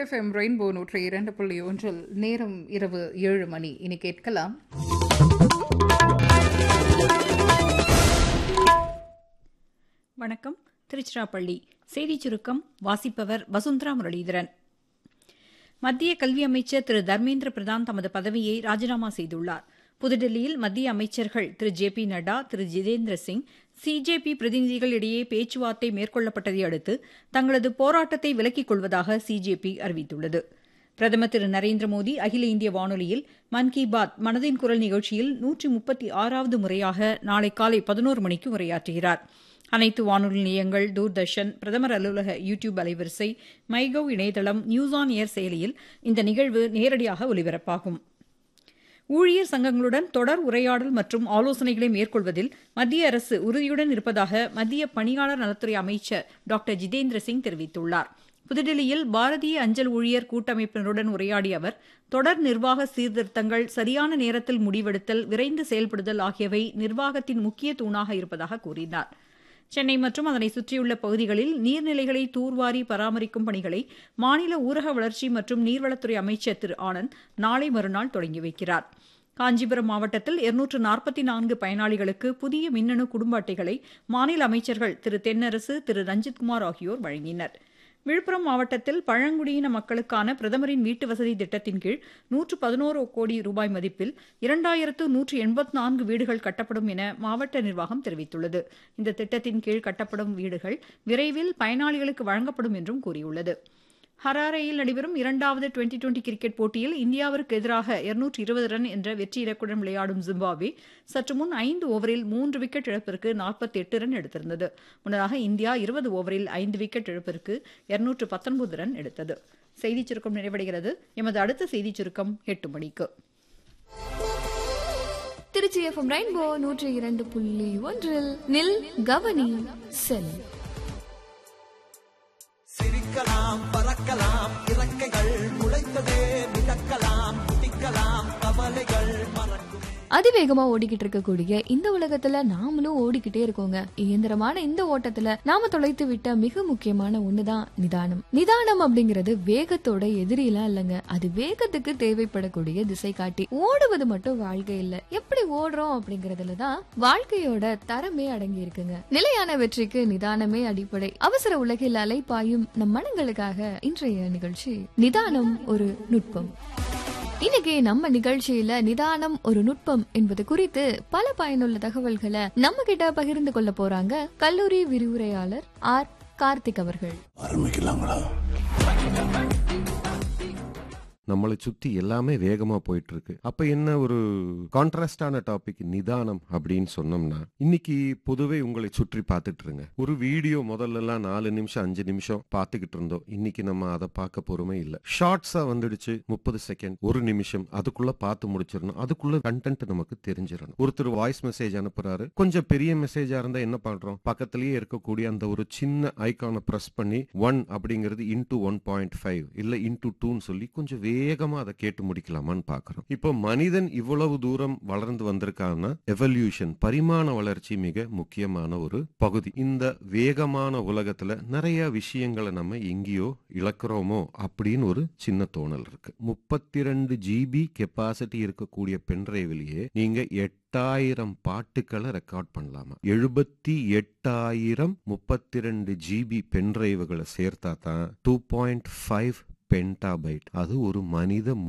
FM rainbow நூற்றி இரண்டு புள்ளி ஒன்றில் நேரம் இரவு ஏழு மணி இனி கேட்கலாம் வணக்கம் திருச்சிராப்பள்ளி செய்திச் சுருக்கம் வாசிப்பவர் வசுந்தரா முரளிதரன் மத்திய கல்வி அமைச்சர் திரு தர்மேந்திர பிரதான் தமது பதவியை ராஜினாமா செய்துள்ளார் புதுடில்லியில் மத்திய அமைச்சர்கள் Thiru J P Nadda Thiru Jitendra Singh CJP பிரதிநிதிகள் இடையே பேச்சுவார்த்தை மேற்கொள்ளப்பட்டதை அடுத்து தங்களது போராட்டத்தை விலக்கிக் கொள்வதாக சிஜேபி அறிவித்துள்ளது பிரதமர் திரு நரேந்திர மோடி அகில இந்திய வானொலியில் மன் கி பாத் மனதின் குரல் நிகழ்ச்சியில் நூற்றி முப்பத்தி ஆறாவது முறையாக நாளை காலை பதினோரு மணிக்கு உரையாற்றுகிறார் அனைத்து வானொலி நிலையங்கள் தூர்தர்ஷன் பிரதமர் அலுவலக யூ டியூப் அலைவரிசை மைகவ் இணையதளம் நியூஸ் ஆன் ஏர் செயலியில் இந்த நிகழ்வு நேரடியாக ஒலிபரப்பாகும் ஊழியர் சங்கங்களுடன் தொடர் உரையாடல் மற்றும் ஆலோசனைகளை மேற்கொள்வதில் மத்திய அரசு உறுதியுடன் இருப்பதாக மத்திய பணியாளர் நலத்துறை அமைச்சர் டாக்டர் ஜிதேந்திர சிங் தெரிவித்துள்ளார் புதுடில்லியில் பாரதிய அஞ்சல் ஊழியர் கூட்டமைப்பினருடன் உரையாடிய அவர் தொடர் நிர்வாக சீர்திருத்தங்கள் சரியான நேரத்தில் முடிவெடுத்தல் விரைந்து செயல்படுதல் ஆகியவை நிர்வாகத்தின் முக்கிய தூணாக இருப்பதாக கூறினார் சென்னை மற்றும் அதனை சுற்றியுள்ள பகுதிகளில் நீர்நிலைகளை தூர்வாரி பராமரிக்கும் பணிகளை மாநில ஊரக வளர்ச்சி மற்றும் நீர்வளத்துறை அமைச்சர் திரு ஆனந்த் நாளை மறுநாள் தொடங்கி வைக்கிறார் காஞ்சிபுரம் மாவட்டத்தில் இருநூற்று நாற்பத்தி நான்கு பயனாளிகளுக்கு புதிய மின்னணு குடும்ப அட்டைகளை மாநில அமைச்சர்கள் திரு தென்னரசு திரு ரஞ்சித்குமார் ஆகியோர் வழங்கினர் விழுப்புரம் மாவட்டத்தில் பழங்குடியின மக்களுக்கான பிரதமரின் வீட்டு வசதி திட்டத்தின் கீழ் நூற்று பதினோரு கோடி ரூபாய் மதிப்பில் இரண்டாயிரத்து நூற்று எண்பத்தி நான்கு வீடுகள் கட்டப்படும் என மாவட்ட நிர்வாகம் தெரிவித்துள்ளது இந்த திட்டத்தின் கீழ் கட்டப்படும் வீடுகள் விரைவில் பயனாளிகளுக்கு வழங்கப்படும் என்றும் கூறியுள்ளது ஹராரேயில் நடைபெறும் இரண்டாவது டுவெண்டி டுவெண்டி கிரிக்கெட் போட்டியில் இந்தியாவிற்கு எதிராக இருநூற்று இருபது ரன் என்ற வெற்றி இலக்குடன் விளையாடும் ஜிம்பாப்வே சற்று முன் ஐந்து ஓவரில் மூன்று விக்கெட் இழப்பிற்கு நாற்பத்தி எட்டு ரன் எடுத்திருந்தது முன்னதாக இந்தியா இருபது ஓவரில் ஐந்து விக்கெட் இழப்பிற்கு இருநூற்று பத்தொன்பது ரன் எடுத்தது செய்திச் சுருக்கம் நிறைவடைகிறது எமது அடுத்த செய்திச் சுருக்கம் எட்டு மணிக்கு திருச்சி எஃப்எம் ரெயின்போ நூற்றி இரண்டு புள்ளி ஒன்றில் நில் கவனி செல் சிரிக்கலாம் பறக்கலாம் இறக்கைகள் முளைத்ததே மிதக்கலாம் குதிக்கலாம் கவலைகள் மறக்கும் அதிவேகமா ஓடிக்கிட்டு இருக்கக்கூடிய இந்த உலகத்துல நாமளும் ஓடிக்கிட்டே இருக்கோங்க இயந்திரமான இந்த ஓட்டத்துல நாம தொலைத்து விட்ட மிக முக்கியமான ஒண்ணுதான் நிதானம் நிதானம் அப்படிங்கிறது வேகத்தோட எதிரிலாம் இல்லைங்க அது வேகத்துக்கு தேவைப்படக்கூடிய திசை காட்டி ஓடுவது மட்டும் வாழ்க்கை இல்ல எப்படி ஓடுறோம் அப்படிங்கறதுல தான் வாழ்க்கையோட தரமே அடங்கி இருக்குங்க நிலையான வெற்றிக்கு நிதானமே அடிப்படை அவசர உலகில் அலைப்பாயும் நம் மனங்களுக்காக இன்றைய நிகழ்ச்சி நிதானம் ஒரு நுட்பம் இன்னைக்கு நம்ம நிகழ்ச்சியில நிதானம் ஒரு நுட்பம் என்பது குறித்து பல பயனுள்ள தகவல்களை நம்ம கிட்ட பகிர்ந்து கொள்ள போறாங்க கல்லூரி விரிவுரையாளர் ஆர் கார்த்திக் அவர்கள் ஆரம்பிக்கலாங்களா நம்மளை சுத்தி எல்லாமே வேகமா போயிட்டு இருக்கு அப்ப என்ன ஒரு கான்ட்ராஸ்டான டாபிக் நிதானம் அப்படின்னு சொன்னோம்னா இன்னைக்கு பொதுவே உங்களை சுற்றி பார்த்துட்டு இருங்க ஒரு வீடியோ முதல்ல எல்லாம் நாலு நிமிஷம் அஞ்சு நிமிஷம் பார்த்துக்கிட்டு இருந்தோம் இன்னைக்கு நம்ம அதை பார்க்க பொறுமை இல்லை ஷார்ட்ஸா வந்துடுச்சு முப்பது செகண்ட் ஒரு நிமிஷம் அதுக்குள்ள பார்த்து முடிச்சிடணும் அதுக்குள்ள கண்டென்ட் நமக்கு தெரிஞ்சிடணும் ஒருத்தர் வாய்ஸ் மெசேஜ் அனுப்புறாரு கொஞ்சம் பெரிய மெசேஜா இருந்தா என்ன பண்றோம் பக்கத்திலேயே இருக்கக்கூடிய அந்த ஒரு சின்ன ஐகானை பிரஸ் பண்ணி ஒன் அப்படிங்கிறது இன்டூ ஒன் பாயிண்ட் ஃபைவ் இல்ல இன்டூ டூன்னு சொல்லி கொஞ்சம் வேகமா அதை கேட்டு முடிக்கலாமான்னு பாக்குறோம் இப்போ மனிதன் இவ்வளவு தூரம் வளர்ந்து வந்திருக்கான்னா எவல்யூஷன் பரிமாண வளர்ச்சி மிக முக்கியமான ஒரு பகுதி இந்த வேகமான உலகத்துல நிறைய விஷயங்களை நம்ம எங்கேயோ இழக்கிறோமோ அப்படின்னு ஒரு சின்ன தோணல் இருக்கு முப்பத்தி ரெண்டு ஜிபி கெப்பாசிட்டி இருக்கக்கூடிய பென்ட்ரைவிலேயே நீங்க எட்டாயிரம் பாட்டுக்களை ரெக்கார்ட் பண்ணலாமா எழுபத்தி எட்டாயிரம் முப்பத்தி ரெண்டு ஜிபி பென்ட்ரைவுகளை சேர்த்தா தான் டூ பாயிண்ட் ஃபைவ் பென்டாபைட் அது ஒரு மனித